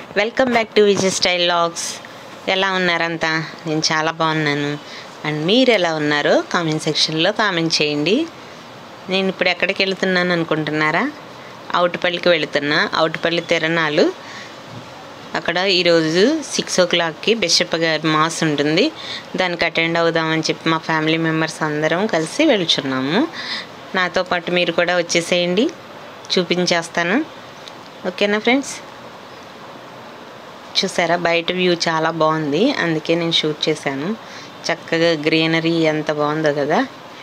welcome back to Vijay style logs ఎలా ఉన్నారంతా నేను చాలా బాగున్నాను అండ్ మీరు ఎలా ఉన్నారో కామెంట్ సెక్షన్లో కామెంట్ చేయండి నేను ఇప్పుడు ఎక్కడికి వెళ్తున్నాను అనుకుంటున్నారా అవుటుపల్లికి వెళుతున్నా అవుటుపల్లి తిరణాలు అక్కడ ఈరోజు సిక్స్ ఓ క్లాక్కి బిషప్ గారి మాస్ ఉంటుంది దానికి అటెండ్ అవుదామని చెప్పి మా ఫ్యామిలీ మెంబర్స్ అందరం కలిసి వెళ్తున్నాము నాతో పాటు మీరు కూడా వచ్చేసేయండి చూపించేస్తాను ఓకేనా ఫ్రెండ్స్ చూసారా బయట వ్యూ చాలా బాగుంది అందుకే నేను షూట్ చేశాను చక్కగా గ్రీనరీ ఎంత బాగుందో కదా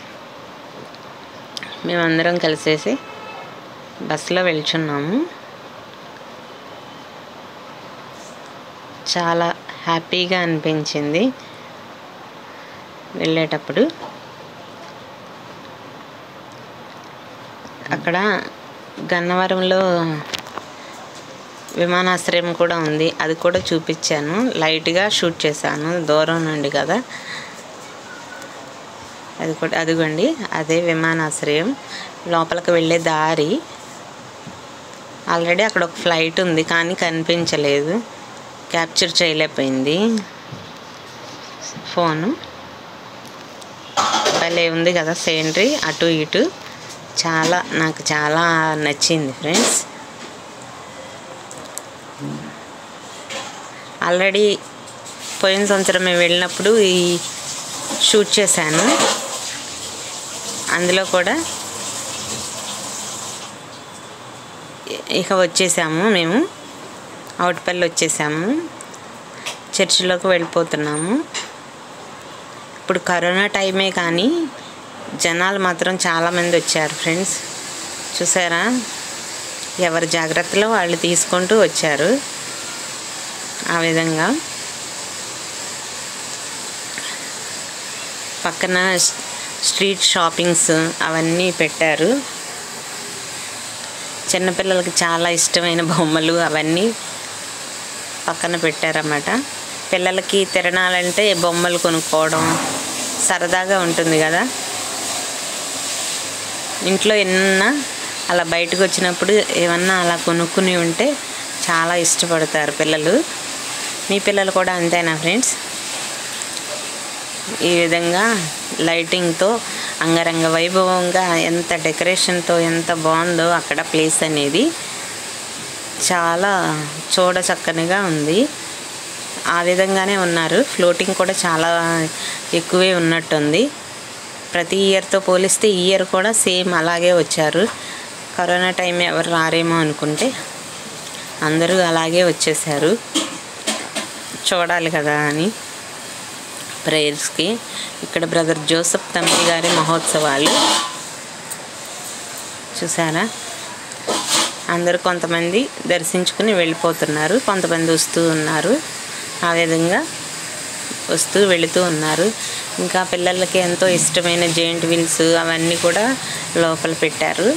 మేమందరం కలిసేసి బస్సులో వెళ్తున్నాము చాలా హ్యాపీగా అనిపించింది వెళ్ళేటప్పుడు అక్కడ గన్నవరంలో విమానాశ్రయం కూడా ఉంది అది కూడా చూపించాను లైట్గా షూట్ చేశాను దూరం నుండి కదా అది కూడా అదిగోండి అదే విమానాశ్రయం లోపలికి వెళ్ళే దారి ఆల్రెడీ అక్కడ ఒక ఫ్లైట్ ఉంది కానీ కనిపించలేదు క్యాప్చర్ చేయలేకపోయింది ఫోను భలే ఉంది కదా సీనరీ అటు ఇటు చాలా నాకు చాలా నచ్చింది ఫ్రెండ్స్ ఆల్రెడీ పోయిన సంవత్సరం మేము వెళ్ళినప్పుడు ఈ షూట్ చేశాను అందులో కూడా ఇక వచ్చేసాము మేము అవుట్పల్లి వచ్చేసాము చర్చిలోకి వెళ్ళిపోతున్నాము ఇప్పుడు కరోనా టైమే కానీ జనాలు మాత్రం చాలామంది వచ్చారు ఫ్రెండ్స్ చూసారా ఎవరి జాగ్రత్తలో వాళ్ళు తీసుకుంటూ వచ్చారు ఆ విధంగా పక్కన స్ట్రీట్ షాపింగ్స్ అవన్నీ పెట్టారు చిన్నపిల్లలకి చాలా ఇష్టమైన బొమ్మలు అవన్నీ పక్కన పెట్టారన్నమాట పిల్లలకి తిరణాలంటే బొమ్మలు కొనుక్కోవడం సరదాగా ఉంటుంది కదా ఇంట్లో ఎన్నా అలా బయటకు వచ్చినప్పుడు ఏమన్నా అలా కొనుక్కుని ఉంటే చాలా ఇష్టపడతారు పిల్లలు మీ పిల్లలు కూడా అంతేనా ఫ్రెండ్స్ ఈ విధంగా లైటింగ్తో అంగరంగ వైభవంగా ఎంత డెకరేషన్తో ఎంత బాగుందో అక్కడ ప్లేస్ అనేది చాలా చూడ చక్కనిగా ఉంది ఆ విధంగానే ఉన్నారు ఫ్లోటింగ్ కూడా చాలా ఎక్కువే ఉన్నట్టుంది ప్రతి ఇయర్తో పోలిస్తే ఈ ఇయర్ కూడా సేమ్ అలాగే వచ్చారు కరోనా టైం ఎవరు రారేమో అనుకుంటే అందరూ అలాగే వచ్చేసారు చూడాలి కదా అని ప్రేయర్స్కి ఇక్కడ బ్రదర్ జోసఫ్ తమ్మి గారి మహోత్సవాలు చూసారా అందరూ కొంతమంది దర్శించుకుని వెళ్ళిపోతున్నారు కొంతమంది వస్తూ ఉన్నారు ఆ విధంగా వస్తూ వెళుతూ ఉన్నారు ఇంకా పిల్లలకి ఎంతో ఇష్టమైన జెయింట్ వీల్స్ అవన్నీ కూడా లోపల పెట్టారు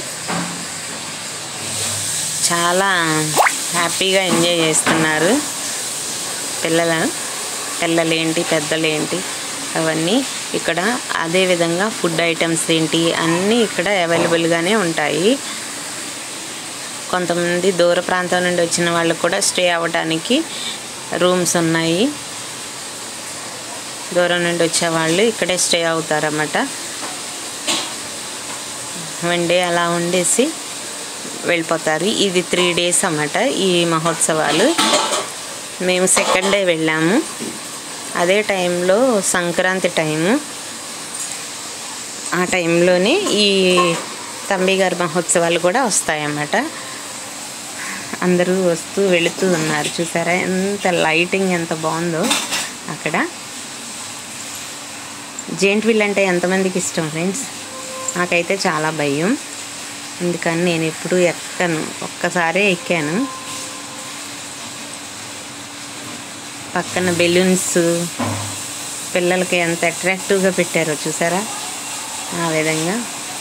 చాలా హ్యాపీగా ఎంజాయ్ చేస్తున్నారు పిల్లల పిల్లలేంటి పెద్దలేంటి అవన్నీ ఇక్కడ అదే విధంగా ఫుడ్ ఐటమ్స్ ఏంటి అన్నీ ఇక్కడ అవైలబుల్గానే ఉంటాయి కొంతమంది దూర ప్రాంతం నుండి వచ్చిన వాళ్ళకు కూడా స్టే అవ్వడానికి రూమ్స్ ఉన్నాయి దూరం నుండి వచ్చేవాళ్ళు ఇక్కడే స్టే అవుతారన్నమాట వన్ డే అలా ఉండేసి వెళ్ళిపోతారు ఇది త్రీ డేస్ అన్నమాట ఈ మహోత్సవాలు మేము సెకండ్ డే వెళ్ళాము అదే టైంలో సంక్రాంతి టైము ఆ టైంలోనే ఈ తంబి గారి మహోత్సవాలు కూడా వస్తాయన్నమాట అందరూ వస్తూ వెళుతూ ఉన్నారు చూసారా ఎంత లైటింగ్ ఎంత బాగుందో అక్కడ జెయింట్ వీల్ అంటే ఎంతమందికి ఇష్టం ఫ్రెండ్స్ నాకైతే చాలా భయం అందుకని నేను ఎప్పుడూ ఎక్కను ఒక్కసారే ఎక్కాను పక్కన బెలూన్స్ పిల్లలకి ఎంత అట్రాక్టివ్గా పెట్టారో చూసారా ఆ విధంగా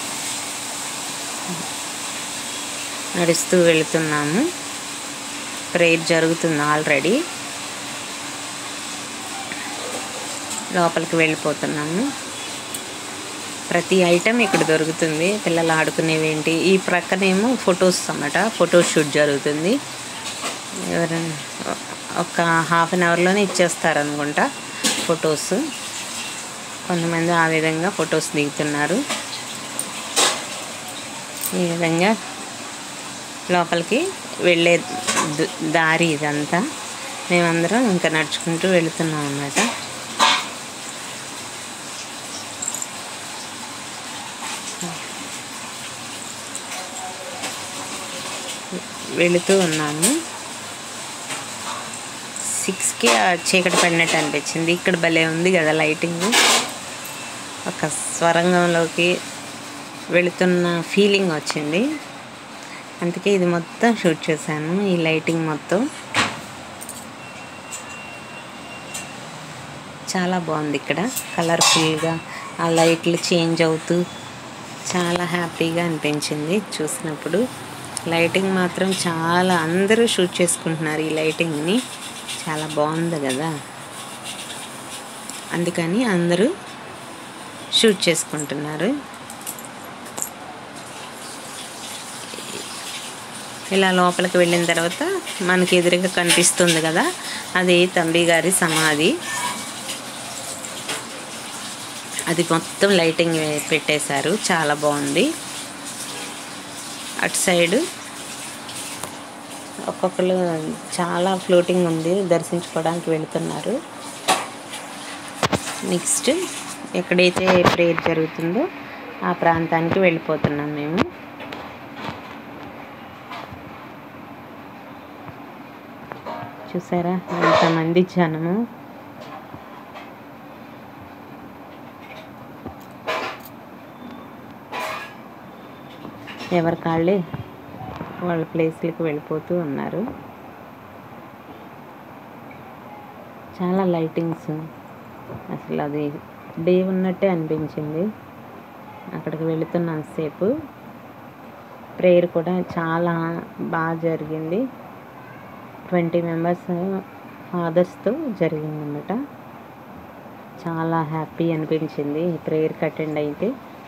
నడుస్తూ వెళుతున్నాము ప్రేయర్ జరుగుతుంది ఆల్రెడీ లోపలికి వెళ్ళిపోతున్నాము ప్రతి ఐటెం ఇక్కడ దొరుకుతుంది పిల్లలు ఆడుకునేవి ఏంటి ఈ ప్రక్కనేమో ఫొటోస్ అన్నమాట ఫోటో షూట్ జరుగుతుంది ఎవరైనా ఒక హాఫ్ అన్ అవర్లోనే ఇచ్చేస్తారు అనుకుంటా ఫొటోస్ కొంతమంది ఆ విధంగా ఫొటోస్ దిగుతున్నారు ఈ విధంగా లోపలికి వెళ్ళే ద- దారి ఇదంతా మేమందరం ఇంకా నడుచుకుంటూ వెళుతున్నాం అన్నమాట వెళుతూ ఉన్నాను సిక్స్కి చీకటి పడినట్టు అనిపించింది ఇక్కడ భలే ఉంది కదా లైటింగ్ ఒక స్వరంగంలోకి వెళుతున్న ఫీలింగ్ వచ్చింది అందుకే ఇది మొత్తం షూట్ చేశాను ఈ లైటింగ్ మొత్తం చాలా బాగుంది ఇక్కడ కలర్ఫుల్గా ఆ లైట్లు చేంజ్ అవుతూ చాలా హ్యాపీగా అనిపించింది చూసినప్పుడు లైటింగ్ మాత్రం చాలా అందరూ షూట్ చేసుకుంటున్నారు ఈ లైటింగ్ని చాలా బాగుంది కదా అందుకని అందరూ షూట్ చేసుకుంటున్నారు ఇలా లోపలికి వెళ్ళిన తర్వాత మనకి ఎదురుగా కనిపిస్తుంది కదా అది తంబి గారి సమాధి అది మొత్తం లైటింగ్ వే- పెట్టేశారు చాలా బాగుంది అటు సైడ్ ఒక్కొక్కరు చాలా ఫ్లోటింగ్ ఉంది దర్శించుకోవడానికి వెళుతున్నారు నెక్స్ట్ ఎక్కడైతే ప్రేయర్ జరుగుతుందో ఆ ప్రాంతానికి వెళ్ళిపోతున్నాం మేము చూసారా ఎంతమంది జనము ఎవరి కాళ్ళే వాళ్ళ ప్లేస్లకి వెళ్ళిపోతూ ఉన్నారు చాలా లైటింగ్స్ అసలు అది డే ఉన్నట్టే అనిపించింది అక్కడికి వెళుతున్నంతసేపు ప్రేయర్ కూడా చాలా బాగా జరిగింది ట్వంటీ మెంబర్స్ ఫాదర్స్తో జరిగిందన్నమాట చాలా హ్యాపీ అనిపించింది ఈ ప్రేయర్కి అటెండ్ అయితే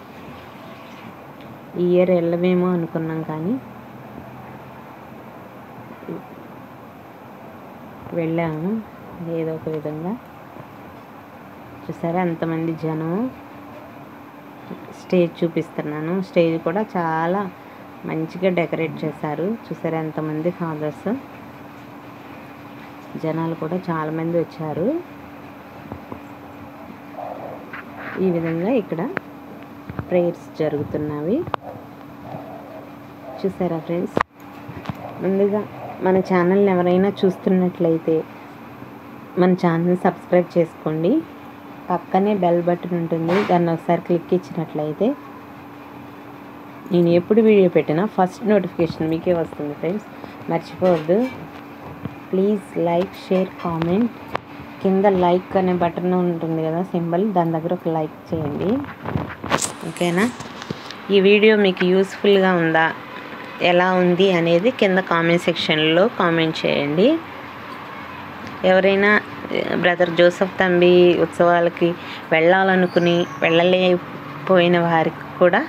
ఈ ఇయర్ వెళ్ళమేమో అనుకున్నాం కానీ వెళ్ళాము ఏదో ఒక విధంగా చూసారా ఎంతమంది జనం స్టేజ్ చూపిస్తున్నాను స్టేజ్ కూడా చాలా మంచిగా డెకరేట్ చేశారు చూసారా ఎంతమంది ఫాదర్స్ జనాలు కూడా చాలామంది వచ్చారు ఈ విధంగా ఇక్కడ ప్రేయర్స్ జరుగుతున్నవి చూసారా ఫ్రెండ్స్ ముందుగా మన ఛానల్ని ఎవరైనా చూస్తున్నట్లయితే మన ఛానల్ సబ్స్క్రైబ్ చేసుకోండి పక్కనే బెల్ బటన్ ఉంటుంది దాన్ని ఒకసారి క్లిక్ ఇచ్చినట్లయితే నేను ఎప్పుడు వీడియో పెట్టినా ఫస్ట్ నోటిఫికేషన్ మీకే వస్తుంది ఫ్రెండ్స్ మర్చిపోవద్దు ప్లీజ్ లైక్ షేర్ కామెంట్ కింద లైక్ అనే బటన్ ఉంటుంది కదా సింబల్ దాని దగ్గర ఒక లైక్ చేయండి ఓకేనా ఈ వీడియో మీకు యూస్ఫుల్గా ఉందా ఎలా ఉంది అనేది కింద కామెంట్ సెక్షన్లో కామెంట్ చేయండి ఎవరైనా బ్రదర్ జోసఫ్ తంబి ఉత్సవాలకి వెళ్ళాలనుకుని వెళ్ళలేకపోయిన వారికి కూడా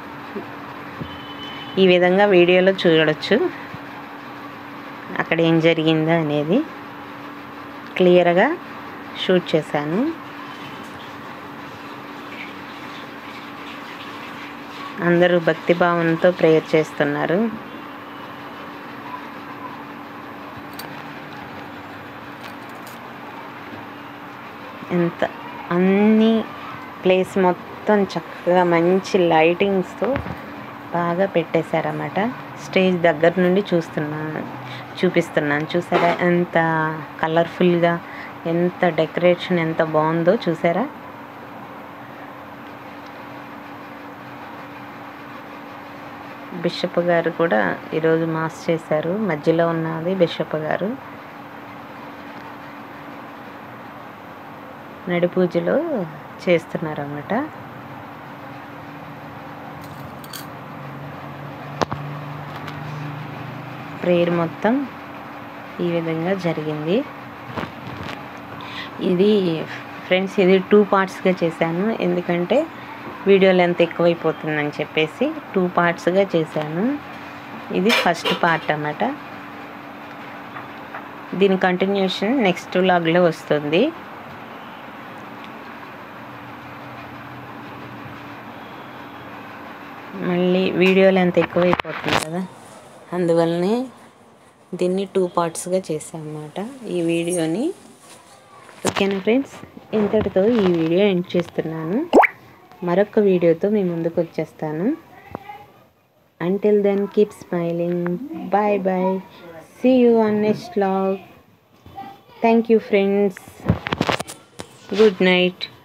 ఈ విధంగా వీడియోలో చూడవచ్చు అక్కడ ఏం జరిగిందో అనేది క్లియర్గా షూట్ చేశాను అందరూ భక్తిభావంతో ప్రేయర్ చేస్తున్నారు ఎంత అన్ని ప్లేస్ మొత్తం చక్కగా మంచి లైటింగ్స్తో బాగా పెట్టేశారన్నమాట స్టేజ్ దగ్గర నుండి చూస్తున్నాను చూపిస్తున్నాను చూసారా ఎంత కలర్ఫుల్గా ఎంత డెకరేషన్ ఎంత బాగుందో చూసారా బిషప్ గారు కూడా ఈరోజు మాస్ చేశారు మధ్యలో ఉన్నది బిషప్ గారు నడి పూజలో చేస్తున్నారన్నమాట ప్రేయర్ మొత్తం ఈ విధంగా జరిగింది ఇది ఫ్రెండ్స్ ఇది టూ పార్ట్స్గా చేశాను ఎందుకంటే వీడియో లెంత్ ఎక్కువైపోతుందని చెప్పేసి టూ పార్ట్స్గా చేశాను ఇది ఫస్ట్ పార్ట్ అన్నమాట దీని కంటిన్యూషన్ నెక్స్ట్ వ్లాగ్లో వస్తుంది మళ్ళీ వీడియో లెంత్ ఎక్కువైపోతుంది కదా అందువల్లనే దీన్ని టూ పార్ట్స్గా చేసామన్నమాట ఈ వీడియోని ఓకేనా ఫ్రెండ్స్ ఇంతటితో ఈ వీడియో ఎండ్ చేస్తున్నాను మరొక వీడియోతో మీ ముందుకు వచ్చేస్తాను until then keep smiling bye bye see you on next log thank you friends good night